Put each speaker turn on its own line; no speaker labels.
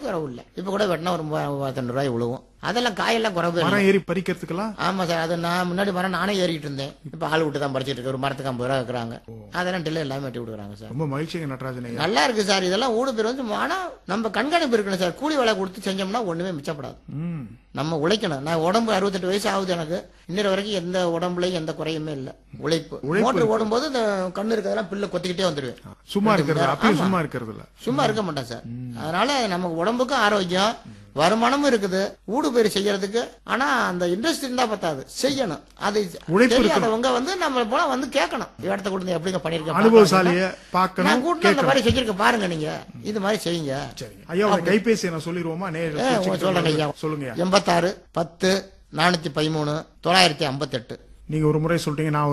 குறவு இல்லை இப்ப கூட வெட்டினா ஒரு மூவாயிரம் மூவாயிரத்தி ரூபாய் விழுவும் அதெல்லாம் காயெல்லாம் குறவு இல்லை
மரம் ஏறி பறிக்கிறதுக்கெல்லாம்
ஆமா சார் அது நான் முன்னாடி மரம் நானே ஏறிட்டு இருந்தேன் இப்ப ஆள் விட்டு தான் பறிச்சிட்டு இருக்கேன் ஒரு மரத்துக்கு ஐம்பது ரூபா இருக்கிறாங்க அதெல்லாம் டில்ல எல்லாமே வெட்டி விடுறாங்க சார்
ரொம்ப மகிழ்ச்சிங்க நடராஜன் ஐயா
நல்லா இருக்கு சார் இதெல்லாம் ஊடு பேர் வந்து ஆனா நம்ம கண்காணிப்பு இருக்கணும் சார் கூலி வேலை கொடுத்து செஞ்சோம்னா ஒண்ணுமே மிச்சப்படாது
ம்
நம்ம உழைக்கணும் நான் உடம்பு அறுபத்தெட்டு வயசு ஆகுது எனக்கு இன்னொரு வரைக்கும் எந்த உடம்புலயும் எந்த குறையுமே இல்ல உழைப்பு மோட்டர் ஓடும்போது இந்த கண்ணு இருக்கிறதெல்லாம் பில்ல கொத்திக்கிட்டே வந்துடுவேன்
சும்மா இருக்கிறது அப்பயும்
ஆமா.
சும்மா இருக்கிறது இல்ல
சும்மா இருக்க மாட்டேன் சார் அதனால நமக்கு உடம்புக்கும் ஆரோக்கியம் வருமானமும் இருக்குது ஊடு பேர் செய்யறதுக்கு ஆனா அந்த இன்ட்ரெஸ்ட் இருந்தா பத்தாது செய்யணும் அது
உழைப்பு
தெரியாதவங்க வந்து நம்ம போல வந்து கேட்கணும் இடத்த கொடுத்து எப்படிங்க பண்ணிருக்கேன்
அனுபவசாலிய
நான்
பார்க்கணும்
கூட்டிட்டு அந்த மாதிரி செஞ்சிருக்கேன் பாருங்க நீங்க இது மாதிரி செய்யுங்க
சரிங்க ஐயா உங்க கைபேசி நான் சொல்லிடுவோமா
ஏ,
நேரில்
உங்க சொல்றேங்க ஐயா
சொல்லுங்க
எண்பத்தாறு பத்து நானூத்தி பதிமூணு தொள்ளாயிரத்தி ஐம்பத்தெட்டு
நீங்க ஒரு முறை சொல்லிட்டீங்க நான்